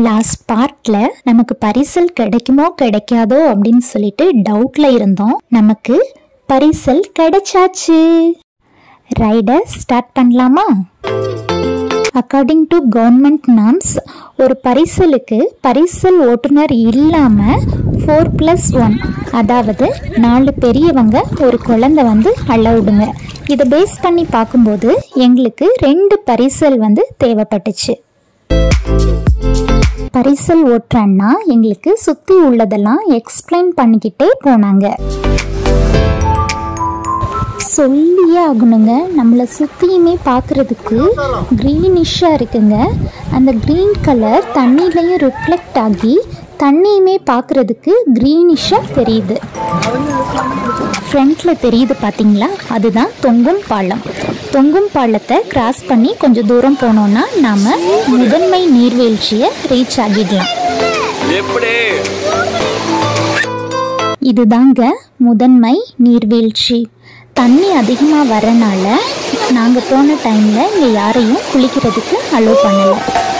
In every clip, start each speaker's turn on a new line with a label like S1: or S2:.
S1: Last பார்ட்ல நமக்கு பரிசல் கிடைக்குமோ கிடைக்காதோ அப்படின்னு சொல்லிட்டு டவுட்ல இருந்தோம் நமக்கு பரிசல் கிடைச்சாச்சு ரைடை ஸ்டார்ட் பண்ணலாமா அக்கார்டிங் டு கவர்மெண்ட் நாம்ஸ் ஒரு பரிசலுக்கு பரிசல் ஓட்டுநர் இல்லாமல் ஃபோர் ப்ளஸ் ஒன் அதாவது நாலு பெரியவங்க ஒரு குழந்தை வந்து அலவுடுங்க இதை பேஸ் பண்ணி பார்க்கும்போது எங்களுக்கு ரெண்டு பரிசல் வந்து தேவைப்பட்டுச்சு பரிசல் ஓட்டுறன்னா எங்களுக்கு சுற்றி உள்ளதெல்லாம் எக்ஸ்பிளைன் பண்ணிக்கிட்டே போனாங்க சொல்லியே ஆகணுங்க நம்மளை சுற்றியுமே பார்க்குறதுக்கு க்ரீனிஷாக இருக்குங்க அந்த க்ரீன் கலர் தண்ணியிலையும் ரிஃப்ளெக்ட் ஆகி தண்ணியுமே பார்க்குறதுக்கு க்ரீனிஷாக தெரியுது ஃப்ரண்ட்டில் தெரியுது பார்த்தீங்களா அதுதான் தொங்கும் பாலம் தொங்கும் பாலத்தை கிராஸ் பண்ணி கொஞ்சம் தூரம் போனோம்னா நாம் முதன்மை நீர்வீழ்ச்சியை ரீச் ஆகிடலாம்
S2: எப்படி
S1: இதுதாங்க முதன்மை நீர்வீழ்ச்சி தண்ணி அதிகமாக வரனால நாங்கள் போன டைமில் இங்கே யாரையும் குளிக்கிறதுக்கு அலோவ் பண்ணலை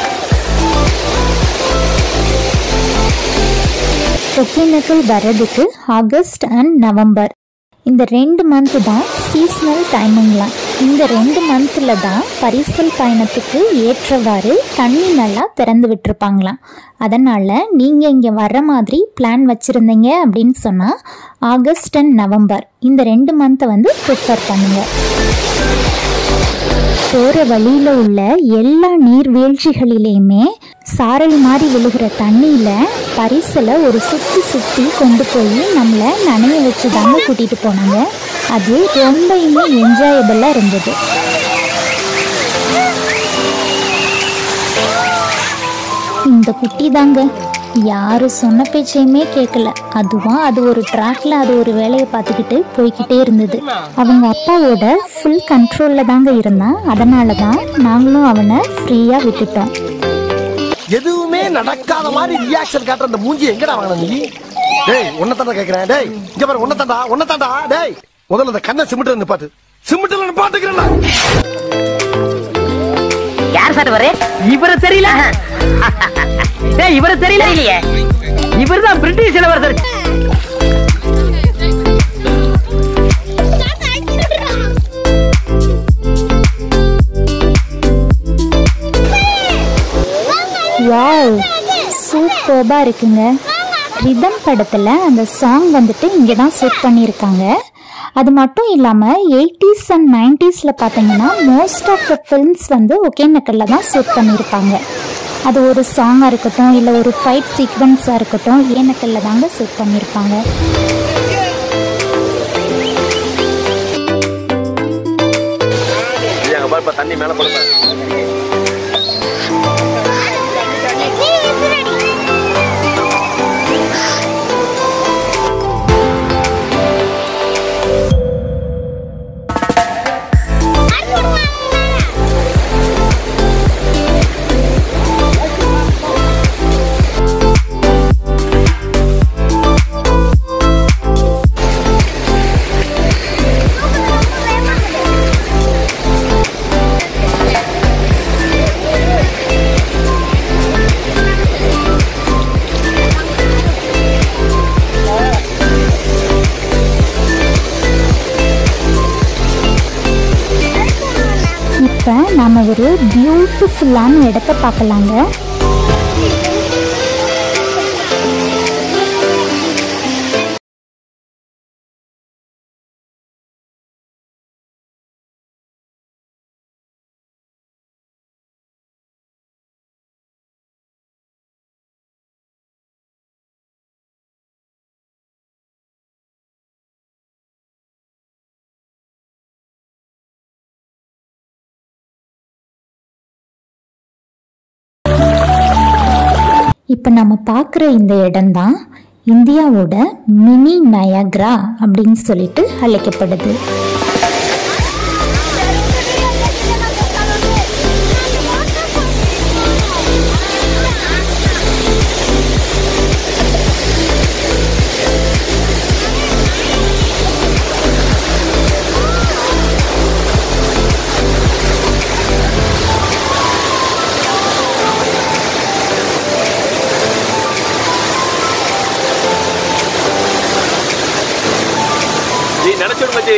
S1: ஒகேனக்கல் வர்றதுக்கு ஆகஸ்ட் அண்ட் நவம்பர் இந்த ரெண்டு மந்த்து தான் சீஸ்னல் டைமிங்லாம் இந்த ரெண்டு மந்தில் தான் பரிசல் பயணத்துக்கு ஏற்றவாறு தண்ணி நல்லா திறந்து விட்டுருப்பாங்களாம் அதனால் நீங்கள் இங்கே வர்ற மாதிரி பிளான் வச்சுருந்தீங்க அப்படின்னு சொன்னால் ஆகஸ்ட் அண்ட் நவம்பர் இந்த ரெண்டு மந்த்தை வந்து ப்ரிஃபர் பண்ணுங்கள் போகிற வழியில் உள்ள எல்லா நீர்வீழ்ச்சிகளிலையுமே சாரல் மாதிரி விழுகிற தண்ணியில் பரிசலை ஒரு சுற்றி சுற்றி கொண்டு போய் நம்மளை நனைய வச்சு தாங்க கூட்டிகிட்டு போனாங்க அது ரொம்பயுமே என்ஜாயபிளாக இருந்தது இந்த குட்டி தாங்க யாரு சொன்ன பேச்சையுமே கேட்கல அதுவும் அது ஒரு ட்ராக்ல அது ஒரு வேலையை பார்த்துக்கிட்டு போய்கிட்டே இருந்தது அவங்க அப்பாவோட ஃபுல் கண்ட்ரோல்ல தாங்க இருந்தான் அதனால தான் நாங்களும் அவனை ஃப்ரீயா விட்டுட்டோம்
S3: எதுவுமே நடக்காத மாதிரி ரியாக்ஷன் காட்டுற அந்த மூஞ்சி எங்கடா வாங்கின நீ டேய் உன்னை தாண்டா கேக்குறேன் டேய் இங்க பாரு உன்னை தாண்டா உன்னை தாண்டா டேய் முதல்ல அந்த கண்ணை சிமிட்டு நிப்பாட்டு சிமிட்டுல நிப்பாட்டுக்கிறேன்டா
S4: யார் சார் இவரு இவரு தெரியல ஏய் இவரு தெரியல இல்லையே இவர் தான் பிரிட்டிஷ் இளவரசர்
S1: வாவ் சூப்பர்பா இருக்குங்க ரிதம் படத்தில் அந்த சாங் வந்துட்டு இங்கே தான் ஷூட் பண்ணியிருக்காங்க அது மட்டும் இல்லாமல் எயிட்டிஸ் அண்ட் நைன்டிஸில் பார்த்தீங்கன்னா மோஸ்ட் ஆஃப் த ஃபில்ம்ஸ் வந்து ஒகேனக்கல்ல தான் ஷூட் பண்ணியிருப்பாங்க அது ஒரு சாங்காக இருக்கட்டும் இல்லை ஒரு ஃபைட் சீக்வன்ஸாக இருக்கட்டும் ஏனக்கல்ல தாங்க ஷூட் பண்ணியிருப்பாங்க
S2: அங்க பாரு இப்ப தண்ணி மேல போடுங்க
S1: இப்போ நாம் ஒரு பியூட்டிஃபுல்லான இடத்த பார்க்கலாங்க இப்போ நம்ம பார்க்குற இந்த இடம்தான் இந்தியாவோட மினி நயாக்ரா அப்படின்னு சொல்லிட்டு அழைக்கப்படுது
S2: நீ நினைச்சிடு மச்சி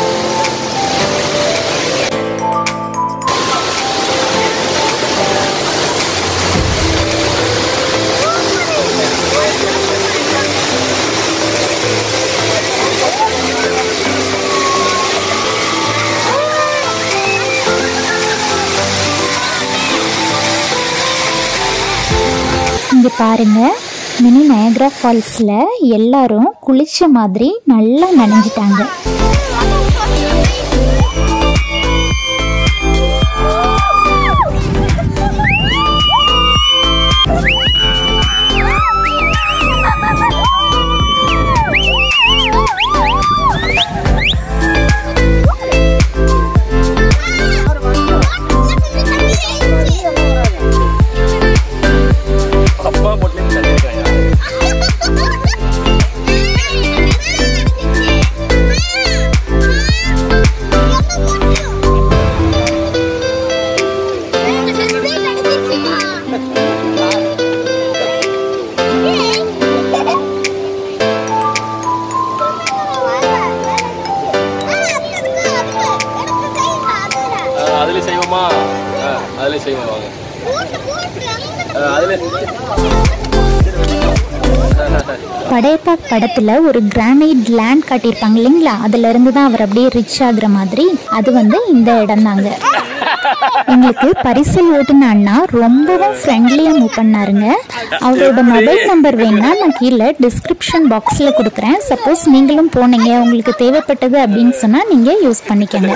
S1: இங்க பாருங்க மினி நயக்ரா ஃபால்ஸ்ல எல்லாரும் குளிச்ச மாதிரி நல்லா நனைஞ்சிட்டாங்க
S2: அப்பா போட்டு தள்ளிருக்காங்க அதுல செய்வோமா ஆ, அதுல செய்வோம் வாங்க ஆ, அதுல
S1: படையப்பா படத்துல ஒரு கிரானைட் லேண்ட் காட்டியிருப்பாங்க இல்லைங்களா அதுல இருந்து தான் அவர் அப்படியே ரிச் ஆகுற மாதிரி அது வந்து இந்த இடம் தாங்க எங்களுக்கு பரிசல் ஓட்டுன அண்ணா ரொம்பவும் ஃப்ரெண்ட்லியா மூவ் பண்ணாருங்க அவரோட மொபைல் நம்பர் வேணா நான் கீழே டிஸ்கிரிப்ஷன் பாக்ஸ்ல கொடுக்குறேன் சப்போஸ் நீங்களும் போனீங்க உங்களுக்கு தேவைப்பட்டது அப்படின்னு சொன்னா நீங்க யூஸ் பண்ணிக்கங்க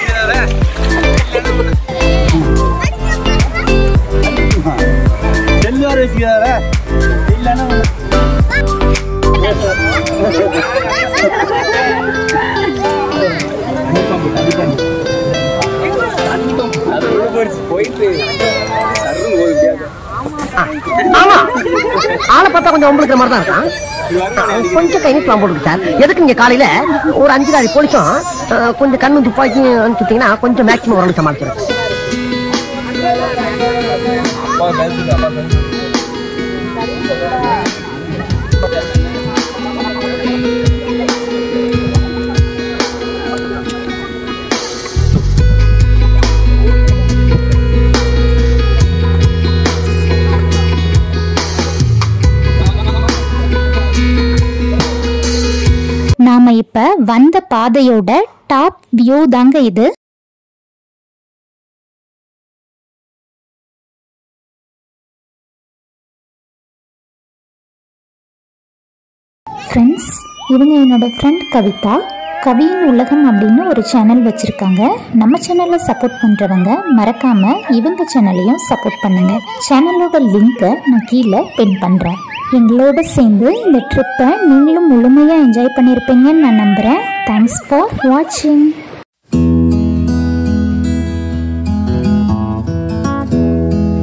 S2: போயிட்டு சர்ன்னு ஒரு வித்தியாசம்.
S4: ஆமா ஆளை பார்த்தா கொஞ்சம் உங்களுக்கு மாதிரி தான் இருக்கான் கொஞ்சம் கை நீட்டலாம் போட்டுருக்கு சார் எதுக்கு இங்க காலையில ஒரு அஞ்சு நாள் போலீஸும் அஹ், கொஞ்சம் கண்ணு துப்பாக்கி அனுப்பிச்சிட்டீங்கன்னா கொஞ்சம் மேக்ஸிமம் உடம்பு சமாளிச்சிடும்
S2: அப்பா பேசுங்க அப்பா பேசுங்க
S1: நாம இப்ப வந்த பாதையோட டாப் வியூ தாங்க இது ஃப்ரெண்ட்ஸ் இவங்க என்னோட ஃப்ரெண்ட் கவிதா கவியின் உலகம் அப்படின்னு ஒரு சேனல் வச்சுருக்காங்க நம்ம சேனலில் சப்போர்ட் பண்ணுறவங்க மறக்காமல் இவங்க சேனலையும் சப்போர்ட் பண்ணுங்க சேனலோட லிங்க்கை நான் கீழே பின் பண்ணுறேன் எங்களோட சேர்ந்து இந்த ட்ரிப்பை நீங்களும் முழுமையாக என்ஜாய் பண்ணியிருப்பீங்கன்னு நான் நம்புகிறேன் தேங்க்ஸ் ஃபார் வாட்சிங்